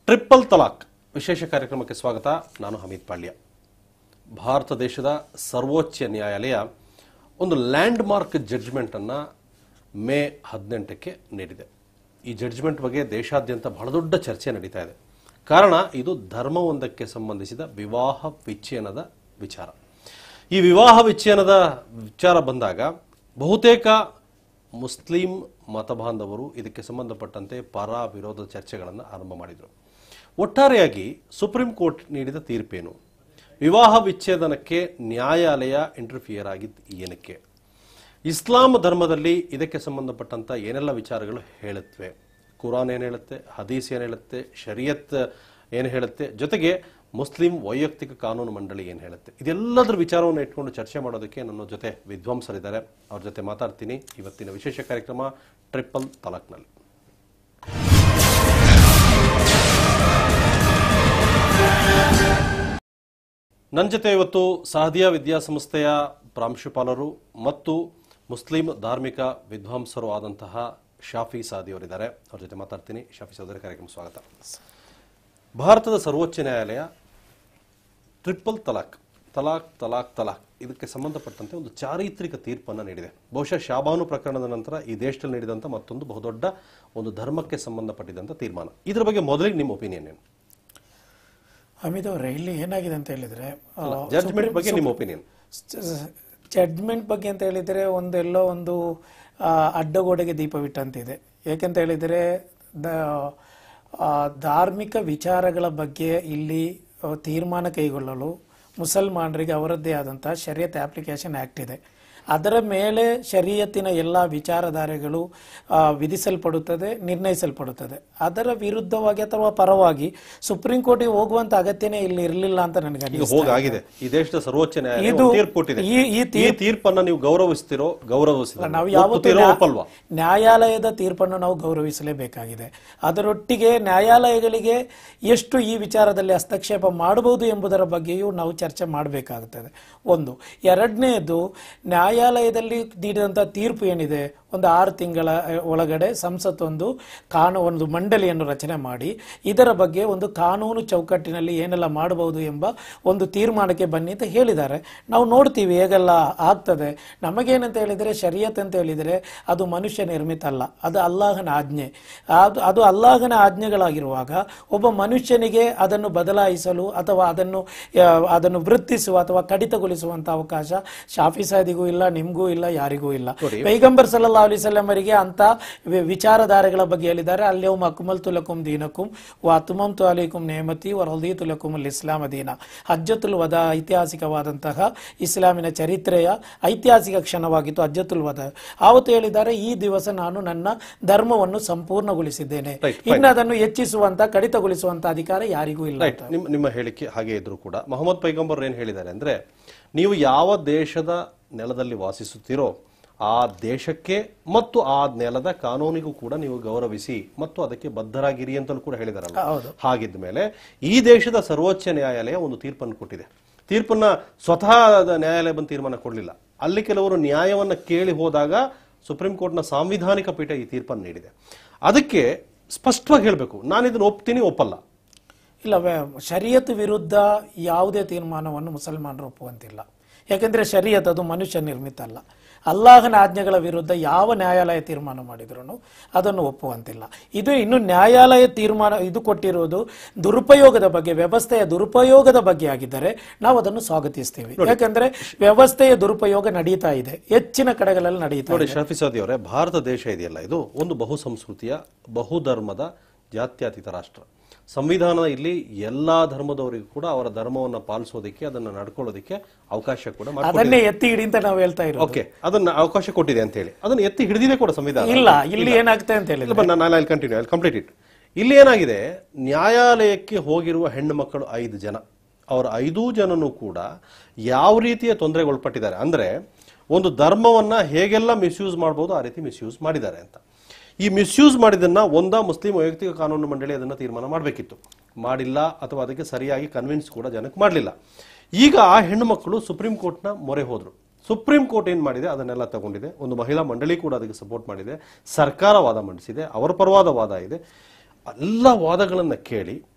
Triple ತಲಾಕ್ ವಿಶೇಷ ಕಾರ್ಯಕ್ರಮಕ್ಕೆ ಸ್ವಾಗತ ನಾನು ಹಮೀದ್ ಪಾಳ್ಯ ಭಾರತ ದೇಶದ ಸರ್ವೋಚ್ಚ ನ್ಯಾಯಾಲಯ ಒಂದು ಲ್ಯಾಂಡ್ ಮಾರ್ಕ್ ಜಡ್ಜ್ಮೆಂಟ್ ಅನ್ನ ಮೇ ಹದಿನೆಂಟಕ್ಕೆ ನೀಡಿದೆ ಈ ಜಡ್ಜ್ಮೆಂಟ್ ಬಗ್ಗೆ ದೇಶಾದ್ಯಂತ ಬಹಳ ದೊಡ್ಡ ಚರ್ಚೆ ನಡೀತಾ ಇದೆ ಕಾರಣ ಇದು ಧರ್ಮವೊಂದಕ್ಕೆ ಸಂಬಂಧಿಸಿದ ವಿವಾಹ ವಿಚ್ಛೇದನದ ವಿಚಾರ ಈ ವಿವಾಹ ವಿಚ್ಛೇದನದ ವಿಚಾರ ಬಂದಾಗ ಬಹುತೇಕ ಮುಸ್ಲಿಂ ಮತಬಾಂಧವರು ಇದಕ್ಕೆ ಸಂಬಂಧಪಟ್ಟಂತೆ ಪರ ವಿರೋಧ ಚರ್ಚೆಗಳನ್ನು ಆರಂಭ ಮಾಡಿದರು ಒಟ್ಟಾರೆಯಾಗಿ ಸುಪ್ರೀಂ ಕೋರ್ಟ್ ನೀಡಿದ ತೀರ್ಪೇನು ವಿವಾಹ ವಿಚ್ಛೇದನಕ್ಕೆ ನ್ಯಾಯಾಲಯ ಇಂಟರ್ಫಿಯರ್ ಆಗಿದ್ದು ಏನಕ್ಕೆ ಇಸ್ಲಾಂ ಧರ್ಮದಲ್ಲಿ ಇದಕ್ಕೆ ಸಂಬಂಧಪಟ್ಟಂತ ಏನೆಲ್ಲ ವಿಚಾರಗಳು ಹೇಳುತ್ತವೆ ಕುರಾನ್ ಏನು ಹೇಳುತ್ತೆ ಹದೀಸ್ ಏನು ಹೇಳುತ್ತೆ ಶರಿಯತ್ ಏನು ಹೇಳುತ್ತೆ ಜೊತೆಗೆ ಮುಸ್ಲಿಂ ವೈಯಕ್ತಿಕ ಕಾನೂನು ಮಂಡಳಿ ಏನು ಹೇಳುತ್ತೆ ಇದೆಲ್ಲದರ ವಿಚಾರವನ್ನು ಇಟ್ಕೊಂಡು ಚರ್ಚೆ ಮಾಡೋದಕ್ಕೆ ನನ್ನ ಜೊತೆ ವಿದ್ವಾಂಸರಿದ್ದಾರೆ ಅವ್ರ ಜೊತೆ ಮಾತಾಡ್ತೀನಿ ಇವತ್ತಿನ ವಿಶೇಷ ಕಾರ್ಯಕ್ರಮ ಟ್ರಿಪಲ್ ತಲಾಕ್ನಲ್ಲಿ ನನ್ನ ಜೊತೆ ಇವತ್ತು ಸಹದಿಯಾ ವಿದ್ಯಾಸಂಸ್ಥೆಯ ಪ್ರಾಂಶುಪಾಲರು ಮತ್ತು ಮುಸ್ಲಿಂ ಧಾರ್ಮಿಕ ವಿದ್ವಾಂಸರು ಆದಂತಹ ಶಾಫಿ ಸಾದಿ ಅವರಿದ್ದಾರೆ ಅವ್ರ ಜೊತೆ ಮಾತಾಡ್ತೀನಿ ಶಾಫಿ ಸಹೋದರ ಕಾರ್ಯಕ್ರಮ ಸ್ವಾಗತ ಭಾರತದ ಸರ್ವೋಚ್ಚ ನ್ಯಾಯಾಲಯ ಟ್ರಿಪಲ್ ತಲಾಕ್ ತಲಾಕ್ ತಲಾಕ್ ತಲಾಕ್ ಇದಕ್ಕೆ ಸಂಬಂಧಪಟ್ಟಂತೆ ಒಂದು ಚಾರಿತ್ರಿಕ ತೀರ್ಪನ್ನು ನೀಡಿದೆ ಬಹುಶಃ ಶಾಬಾನು ಪ್ರಕರಣದ ನಂತರ ಈ ದೇಶದಲ್ಲಿ ನೀಡಿದಂಥ ಮತ್ತೊಂದು ಬಹುದೊಡ್ಡ ಒಂದು ಧರ್ಮಕ್ಕೆ ಸಂಬಂಧಪಟ್ಟಿದಂಥ ತೀರ್ಮಾನ ಇದ್ರ ಬಗ್ಗೆ ಮೊದಲಿಗೆ ನಿಮ್ಮ ಒಪಿನಿಯನ್ ಏನು ಅಮಿತ್ ಅವರೇ ಇಲ್ಲಿ ಏನಾಗಿದೆ ಅಂತ ಹೇಳಿದ್ರೆ ಜಡ್ಜ್ಮೆಂಟ್ ಬಗ್ಗೆ ನಿಮ್ಮ ಒಪಿನಿಯನ್ ಜಡ್ಜ್ಮೆಂಟ್ ಬಗ್ಗೆ ಅಂತ ಹೇಳಿದ್ರೆ ಒಂದೆಲ್ಲೋ ಒಂದು ಆ, ಅಡ್ಡಗೋಡೆಗೆ ದೀಪವಿಟ್ಟಂತಿದೆ ಏಕೆಂತ ಹೇಳಿದ್ರೆ ದ ಆ, ಧಾರ್ಮಿಕ ವಿಚಾರಗಳ ಬಗ್ಗೆ ಇಲ್ಲಿ ಆ, ತೀರ್ಮಾನ ಕೈಗೊಳ್ಳಲು ಮುಸಲ್ಮಾನರಿಗೆ ಅವರದ್ದೇ ಆದಂತಹ ಶರಿಯತ್ ಅಪ್ಲಿಕೇಶನ್ ಆಕ್ಟ್ ಇದೆ ಅದರ ಮೇಲೆ ಶರೀಯತ್ತಿನ ಎಲ್ಲ ವಿಚಾರಧಾರೆಗಳು ಆ, ವಿಧಿಸಲ್ಪಡುತ್ತದೆ ನಿರ್ಣಯಿಸಲ್ಪಡುತ್ತದೆ ಅದರ ವಿರುದ್ಧವಾಗಿ ಅಥವಾ ಪರವಾಗಿ ಸುಪ್ರೀಂ ಕೋರ್ಟಿಗೆ ಹೋಗುವಂತ ಅಗತ್ಯನೇ ಇಲ್ಲಿ ಇರಲಿಲ್ಲ ಅಂತ ನನಗೆ ಈಗ ಅನಿಸುತ್ತೆ. ಹೋಗಾಗಿದೆ ಈ ದೇಶದ ಸರ್ವೋಚ್ಚ ನ್ಯಾಯಾಲಯ ಇದು- ಒಂದು ತೀರ್ಪು ಕೊಟ್ಟಿದೆ ಈ- ಈ ಈ ತೀರ್ಪನ್ನ ನೀವು ಗೌರವಿಸ್ತಿರೋ ಗೌರವಿಸ್ತಿರೋ ನಾವು ಯಾವತ್ತೂ ಒಪ್ಪುತ್ತೀರೋ ನ್ಯಾ- ಒಪ್ಪಲ್ವಾ ನ್ಯಾಯಾಲಯದ ತೀರ್ಪನ್ನು ನಾವು ಗೌರವಿಸಲೇಬೇಕಾಗಿದೆ ಅದರೊಟ್ಟಿಗೆ ನ್ಯಾಯಾಲಯಗಳಿಗೆ ಎಷ್ಟು ಈ ವಿಚಾರದಲ್ಲಿ ಹಸ್ತಕ್ಷೇಪ ಮಾಡಬಹುದು ಎಂಬುದರ ಬಗ್ಗೆಯೂ ನಾವು ಚರ್ಚೆ ಮಾಡಬೇಕಾಗುತ್ತದೆ ಒಂದು ಎರಡನೇದು ನ್ಯಾಯಾಲಯದಲ್ಲಿ ನೀಡಿದಂಥ ತೀರ್ಪು ಏನಿದೆ ಒಂದು ಆರು ತಿಂಗಳ ಅ, ಒಳಗಡೆ ಸಂಸತ್ ಒಂದು ಕಾನೂ ಒಂದು ಮಂಡಳಿಯನ್ನು ರಚನೆ ಮಾಡಿ ಇದರ ಬಗ್ಗೆ ಒಂದು ಕಾನೂನು ಚೌಕಟ್ಟಿನಲ್ಲಿ ಏನೆಲ್ಲ ಮಾಡಬಹುದು ಎಂಬ ಒಂದು ತೀರ್ಮಾನಕ್ಕೆ ಬನ್ನಿ ಅಂತ ಹೇಳಿದ್ದಾರೆ ನಾವು ನೋಡ್ತೀವಿ ಹೇಗೆಲ್ಲ ಆಗ್ತದೆ ನಮಗೇನಂತ ಹೇಳಿದರೆ ಶರಿಯತ್ ಅಂತ ಹೇಳಿದರೆ ಅದು ಮನುಷ್ಯ ನಿರ್ಮಿತ ಅಲ್ಲ ಅದು ಅಲ್ಲಾಹನ ಆಜ್ಞೆ ಅದು ಅದು ಅಲ್ಲಾಹನ ಆಜ್ಞೆಗಳಾಗಿರುವಾಗ ಒಬ್ಬ ಮನುಷ್ಯನಿಗೆ ಅದನ್ನು ಬದಲಾಯಿಸಲು ಅಥವಾ ಅದನ್ನು ಆ, ಅದನ್ನು ವೃತ್ತಿಸುವ ಅಥವಾ ಕಡಿತಗೊಳಿಸುವಂತ ಅವಕಾಶ ಶಾಫಿ ಸಾದಿಗೂ ಇಲ್ಲ ನಿಮ್ಗೂ ಇಲ್ಲ ಯಾರಿಗೂ ಇಲ್ಲ ಪೈಗಂಬರ್ ಸಲ್ಲಾ ಅಲಿಸಲ್ಲಂ ಅವರಿಗೆ ಅಂತ ವಿ- ವಿಚಾರಧಾರೆಗಳ ಬಗ್ಗೆ ಹೇಳಿದ್ದಾರೆ ಅಲ್ಲೇವು ಅಕ್ಮಲ್ ತುಲಕುಂ ದೀನಕುಂ ವಾ ತುಮಂ ತು ಅಲೈಕುಂ ನೇಮತಿ ವರದಿ ತುಲಕುಂ ಅಲ್ ಇಸ್ಲಾಂ ದೀನ ಹಜ್ಜತುಲ್ ವದ ಐತಿಹಾಸಿಕವಾದಂತಹ ಇಸ್ಲಾಮಿನ ಚರಿತ್ರೆಯ ಐತಿಹಾಸಿಕ ಕ್ಷಣವಾಗಿತ್ತು ಹಜ್ಜತುಲ್ ವದ ಆವತ್ತು ಹೇಳಿದ್ದಾರೆ ಈ ದಿವಸ ನಾನು ನನ್ನ ಧರ್ಮವನ್ನು ಸಂಪೂರ್ಣಗೊಳಿಸಿದ್ದೇನೆ ಇನ್ನು ಅದನ್ನು ಹೆಚ್ಚಿಸುವಂತ ಕಡಿತಗೊಳಿಸುವಂತ ಅಧಿಕಾರ ಯಾರಿಗೂ ಇಲ್ಲ ರೈಟ್ ನಿಮ್ಮ ನಿಮ್ಮ ಹೇಳಿಕೆ ಹಾಗೆ ಇದ್ರು ಕೂಡ ಮೊಹಮ್ಮದ್ ಪೈಗಂಬರ್ ಏನ್ ಹೇಳಿದ್ದಾರೆ ಅಂದ್ರೆ ನೀವು ಯಾವ ದೇಶದ ನೆಲದಲ್ಲಿ ವಾಸಿಸುತ್ತೀರೋ ಆ ದೇಶಕ್ಕೆ ಮತ್ತು ಆ ನೆಲದ ಕಾನೂನಿಗೂ ಕೂಡ ನೀವು ಗೌರವಿಸಿ ಮತ್ತು ಅದಕ್ಕೆ ಬದ್ಧರಾಗಿರಿ ಅಂತಲೂ ಕೂಡ ಹೇಳಿದಾರಲ್ಲ ಹೌದು. ಹಾಗಿದ್ದ ಮೇಲೆ ಈ ದೇಶದ ಸರ್ವೋಚ್ಚ ನ್ಯಾಯಾಲಯ ಒಂದು ತೀರ್ಪನ್ನು ಕೊಟ್ಟಿದೆ ತೀರ್ಪನ್ನ ಸ್ವತಃ ಅದ ನ್ಯಾಯಾಲಯ ಬಂದು ತೀರ್ಮಾನ ಕೊಡಲಿಲ್ಲ ಅಲ್ಲಿ ಕೆಲವರು ನ್ಯಾಯವನ್ನ ಕೇಳಿ ಹೋದಾಗ ಸುಪ್ರೀಂ ಕೋರ್ಟ್ನ ಸಾಂವಿಧಾನಿಕ ಪೀಠ ಈ ತೀರ್ಪನ್ನು ನೀಡಿದೆ ಅದಕ್ಕೆ ಸ್ಪಷ್ಟವಾಗಿ ಹೇಳಬೇಕು ನಾನು ಇದನ್ನು ಒಪ್ತೀನಿ ಒಪ್ಪಲ್ಲ ಇಲ್ಲ ವೇ- ಶರೀಯತ್ ವಿರುದ್ಧ ಯಾವುದೇ ತೀರ್ಮಾನವನ್ನು ಮುಸಲ್ಮಾನರು ಒಪ್ಪುವಂತಿಲ್ಲ ಯಾಕೆಂದ್ರೆ ಶರೀಯತ್ ಅದು ಮನುಷ್ಯ ನಿರ್ಮಿತ ಅಲ್ಲ ಅಲ್ಲಾಹನ ಆಜ್ಞೆಗಳ ವಿರುದ್ಧ ಯಾವ ನ್ಯಾಯಾಲಯ ತೀರ್ಮಾನ ಮಾಡಿದ್ರು ಅದನ್ನು ಒಪ್ಪುವಂತಿಲ್ಲ ಇದು ಇನ್ನು ನ್ಯಾಯಾಲಯ ತೀರ್ಮಾನ ಇದು ಕೊಟ್ಟಿರುವುದು ದುರುಪಯೋಗದ ಬಗ್ಗೆ ವ್ಯವಸ್ಥೆಯ ದುರುಪಯೋಗದ ಬಗ್ಗೆ ಆಗಿದ್ದರೆ ನಾವು ಅದನ್ನು ಸ್ವಾಗತಿಸ್ತೀವಿ ಯಾಕಂದ್ರೆ ವ್ಯವಸ್ಥೆಯ ದುರುಪಯೋಗ ನಡೀತಾ ಇದೆ ಹೆಚ್ಚಿನ ಕಡೆಗಳಲ್ಲಿ ನಡೀತಾ ನೋಡಿ ಶಫಿ ಸಾದಿ ಅವರೇ ಭಾರತ ದೇಶ ಇದೆಯಲ್ಲ ಇದು ಒಂದು ಬಹು ಸಂಸ್ಕೃತಿಯ ಬಹುಧರ್ಮದ ಜಾತ್ಯತೀತ ರಾಷ್ಟ್ರ ಸಂವಿಧಾನ ಇಲ್ಲಿ ಎಲ್ಲಾ ಧರ್ಮದವರಿಗೂ ಕೂಡ ಅವರ ಧರ್ಮವನ್ನ ಪಾಲಿಸೋದಕ್ಕೆ ಅದನ್ನ ನಡ್ಕೊಳ್ಳೋದಕ್ಕೆ ಅವಕಾಶ ಕೂಡ ಮಾಡಿ ಅದನ್ನೇ ಎತ್ತಿ ಹಿಡಿ ಅಂತ ನಾವು ಹೇಳ್ತಾ ಇರೋದು ಓಕೆ ಅದನ್ನ ಅವಕಾಶ ಕೊಟ್ಟಿದೆ ಅಂತ ಹೇಳಿ ಅದನ್ನ ಎತ್ತಿ ಹಿಡಿದಿದೆ ಕೂಡ ಸಂವಿಧಾನ ಇಲ್ಲ ಇಲ್ಲಿ ಏನಾಗ್ತದೆ ಅಂತ ಹೇಳಿದ್ರೆ ಇಲ್ಲ ನಾನು I continue I complete it ಇಲ್ಲಿ ಏನಾಗಿದೆ ನ್ಯಾಯಾಲಯಕ್ಕೆ ಹೋಗಿರುವ ಹೆಣ್ಣು ಮಕ್ಕಳು ಐದು ಜನ ಅವರ ಐದೂ ಜನನು ಕೂಡ ಯಾವ ರೀತಿಯ ತೊಂದರೆಗೆ ಒಳಪಟ್ಟಿದ್ದಾರೆ ಅಂದ್ರೆ ಒಂದು ಧರ್ಮವನ್ನ ಹೇಗೆಲ್ಲ ಮಿಸ್ಯೂಸ್ ಮಾಡ್ಬೋದು ಆ ರೀತಿ ಮಿಸ್ಯೂಸ್ ಮಾಡಿದ್ದಾರೆ ಅಂತ ಈ ಮಿಸ್ಯೂಸ್ ಮಾಡಿದ್ದನ್ನ ಒಂದ ಮುಸ್ಲಿಂ ವೈಯಕ್ತಿಕ ಕಾನೂನು ಮಂಡಳಿ ಅದನ್ನ ತೀರ್ಮಾನ ಮಾಡಬೇಕಿತ್ತು ಮಾಡಿಲ್ಲ ಅಥವಾ ಅದಕ್ಕೆ ಸರಿಯಾಗಿ ಕನ್ವಿನ್ಸ್ ಕೂಡ ಜನಕ್ಕೆ ಮಾಡಲಿಲ್ಲ ಈಗ ಆ ಹೆಣ್ಣು ಮಕ್ಕಳು ಸುಪ್ರೀಂ ಕೋರ್ಟ್ನ ಮೊರೆ ಹೋದ್ರು ಸುಪ್ರೀಂ ಕೋರ್ಟ್ ಏನ್ ಮಾಡಿದೆ ಅದನ್ನೆಲ್ಲ ತಗೊಂಡಿದೆ ಒಂದು ಮಹಿಳಾ ಮಂಡಳಿ ಕೂಡ ಅದಕ್ಕೆ ಸಪೋರ್ಟ್ ಮಾಡಿದೆ ಸರ್ಕಾರ ವಾದ ಮಂಡಿಸಿದೆ ಅವರ ಪರವಾದ ವಾದ ಇದೆ ಎಲ್ಲ ವಾದಗಳನ್ನ ಕೇಳಿ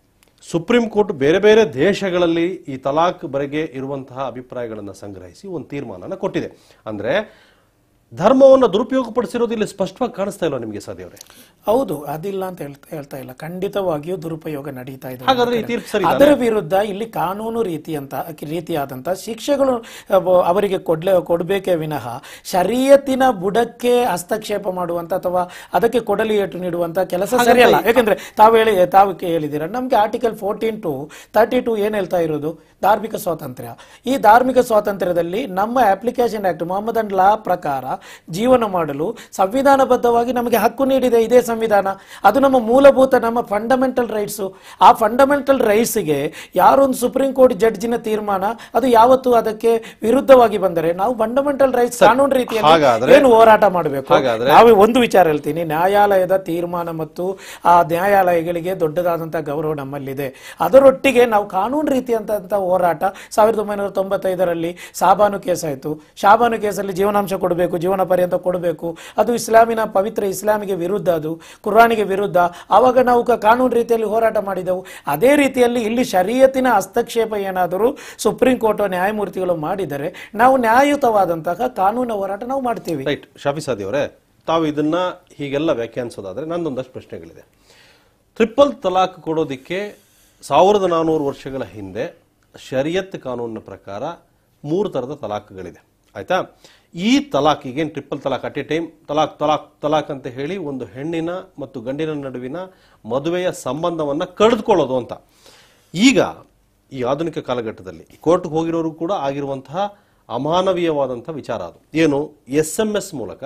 ಸುಪ್ರೀಂ ಕೋರ್ಟ್ ಬೇರೆ ಬೇರೆ ದೇಶಗಳಲ್ಲಿ ಈ ತಲಾಕ್ ಬರೆಗೆ ಇರುವಂತಹ ಅಭಿಪ್ರಾಯಗಳನ್ನು ಸಂಗ್ರಹಿಸಿ ಒಂದು ತೀರ್ಮಾನನ ಕೊಟ್ಟಿದೆ ಅಂದ್ರೆ ಧರ್ಮವನ್ನು ದುರುಪಯೋಗಪಡಿಸಿರೋದು ಇಲ್ಲಿ ಸ್ಪಷ್ಟವಾಗಿ ಕಾಣಿಸ್ತಾ ಇಲ್ವಾ ನಿಮಗೆ ಸದ್ಯ ಅವರೇ ಹೌದು ಅದಿಲ್ಲ ಅಂತ ಹೇಳ್ತಾ ಹೇಳ್ತಾ ಇಲ್ಲ ಖಂಡಿತವಾಗಿಯೂ ದುರುಪಯೋಗ ನಡೀತಾ ಇದೆ ಹಾಗಾದ್ರೆ ಈ ತೀರ್ಪು ಸರಿ ಅದರ ವಿರುದ್ಧ ಇಲ್ಲಿ ಕಾನೂನು ರೀತಿಯಂತ ರೀತಿಯಾದಂತ ಶಿಕ್ಷೆಗಳು ಅವ- ಅವರಿಗೆ ಕೊಡ್ಲೇ ಕೊಡಬೇಕೇ ವಿನಃ ಶರೀಯತ್ತಿನ ಬುಡಕ್ಕೆ ಹಸ್ತಕ್ಷೇಪ ಮಾಡುವಂತ ಅಥವಾ ಅದಕ್ಕೆ ಕೊಡಲಿ ಏಟು ನೀಡುವಂತ ಕೆಲಸ ಸರಿಯಲ್ಲ ಯಾಕಂದ್ರೆ ತಾವು ಹೇಳಿ ತಾವು ಕೆ- ಹೇಳಿದ್ದೀರ ನಮ್ಗೆ article fourteen to thirty two ಏನ್ ಹೇಳ್ತಾ ಇರೋದು ಧಾರ್ಮಿಕ ಸ್ವಾತಂತ್ರ್ಯ ಈ ಧಾರ್ಮಿಕ ಸ್ವಾತಂತ್ರ್ಯದಲ್ಲಿ ನಮ್ಮ application act Mohammedan law ಪ್ರಕಾರ ಜೀವನ ಮಾಡಲು ಸಂವಿಧಾನಬದ್ಧವಾಗಿ ನಮಗೆ ಹಕ್ಕು ನೀಡಿದೆ ಇದೇ ಸಂವಿಧಾನ ಅದು ನಮ್ಮ ಮೂಲಭೂತ ನಮ್ಮ ಫಂಡಮೆಂಟಲ್ ರೈಟ್ಸ್ ಆ ಫಂಡಮೆಂಟಲ್ ರೈಟ್ಸ್ಗೆ ಯಾರೊಂದು ಸುಪ್ರೀಂ ಕೋರ್ಟ್ ಜಡ್ಜಿನ ತೀರ್ಮಾನ ಅದು ಯಾವತ್ತು ಅದಕ್ಕೆ ವಿರುದ್ಧವಾಗಿ ಬಂದರೆ ನಾವು ಫಂಡಮೆಂಟಲ್ ರೈಟ್ಸ್ ಕಾನೂನು ರೀತಿಯಲ್ಲಿ ಹಾಗಾದ್ರೆ- ಏನು ಹೋರಾಟ ಮಾಡಬೇಕು ಹಾಗಾದ್ರೆ- ನಾವು ಒಂದು ವಿಚಾರ ಹೇಳ್ತೀನಿ ನ್ಯಾಯಾಲಯದ ತೀರ್ಮಾನ ಮತ್ತು ಆ ನ್ಯಾಯಾಲಯಗಳಿಗೆ ದೊಡ್ಡದಾದಂತಹ ಗೌರವ ನಮ್ಮಲ್ಲಿದೆ ಅದರೊಟ್ಟಿಗೆ ನಾವು ಕಾನೂನು ರೀತಿಯಂತಹ ಹೋರಾಟ ಸಾವಿರದ ಒಂಬೈನೂರ ತೊಂಬತ್ತೈದರಲ್ಲಿ ಸಾಬಾನು ಕೇಸ್ ಆಯಿತು ಶಾಬಾನು ಕೇಸಲ್ಲಿ ಜೀವನಾಂಶ ಕೊಡಬೇಕು ಜೀವನ ಪರ್ಯಂತ ಕೊಡಬೇಕು ಅದು ಇಸ್ಲಾಮಿನ ಪವಿತ್ರ ಇಸ್ಲಾಮಿಗೆ ವಿರುದ್ಧ ಅದು ಕುರ್ಆನಿಗೆ ವಿರುದ್ಧ ಆವಾಗ ನಾವು ಕ- ಕಾನೂನು ರೀತಿಯಲ್ಲಿ ಹೋರಾಟ ಮಾಡಿದೆವು ಅದೇ ರೀತಿಯಲ್ಲಿ ಇಲ್ಲಿ ಶರೀಯತಿನ ಹಸ್ತಕ್ಷೇಪ ಏನಾದರೂ ಸುಪ್ರೀಂ ಕೋರ್ಟ್ ನ್ಯಾಯಮೂರ್ತಿಗಳು ಮಾಡಿದರೆ ನಾವು ನ್ಯಾಯಯುತವಾದಂತಹ ಕಾನೂನು ಹೋರಾಟ ನಾವು ಮಾಡ್ತೀವಿ ರೈಟ್ ಶಾಫಿ ಸಾದಿ ಅವರೇ ತಾವು ಇದನ್ನ ಹೀಗೆಲ್ಲ ವ್ಯಾಖ್ಯಾನಿಸೋದಾದ್ರೆ ನಂದೊಂದಷ್ಟು ಪ್ರಶ್ನೆಗಳಿದೆ ಟ್ರಿಪಲ್ ತಲಾಕ್ ಕೊಡೋದಿಕ್ಕೆ ಸಾವಿರದ ನಾನ್ನೂರು ವರ್ಷಗಳ ಹಿಂದೆ ಶರಿಯತ್ ಕಾನೂನಿನ ಪ್ರಕಾರ ಮೂರು ಥರದ ತಲಾಕ್ಗಳಿದೆ ಆಯ್ತಾ ಈ ತಲಾಕ್ ಈಗೇನು ಟ್ರಿಪಲ್ ತಲಾಕ್ ಅಟ್ ಎ ಟೈಮ್ ತಲಾಕ್ ತಲಾಕ್ ತಲಾಕ್ ಅಂತ ಹೇಳಿ ಒಂದು ಹೆಣ್ಣಿನ ಮತ್ತು ಗಂಡಿನ ನಡುವಿನ ಮದುವೆಯ ಸಂಬಂಧವನ್ನ ಕಳೆದುಕೊಳ್ಳೋದು ಅಂತ ಈಗ ಈ ಆಧುನಿಕ ಕಾಲಘಟ್ಟದಲ್ಲಿ ಕೋರ್ಟ್ಗೆ ಹೋಗಿರೋರು ಕೂಡ ಆಗಿರುವಂತಹ ಅಮಾನವೀಯವಾದಂತಹ ವಿಚಾರ ಅದು ಏನು ಎಸ್ ಎಂ ಎಸ್ ಮೂಲಕ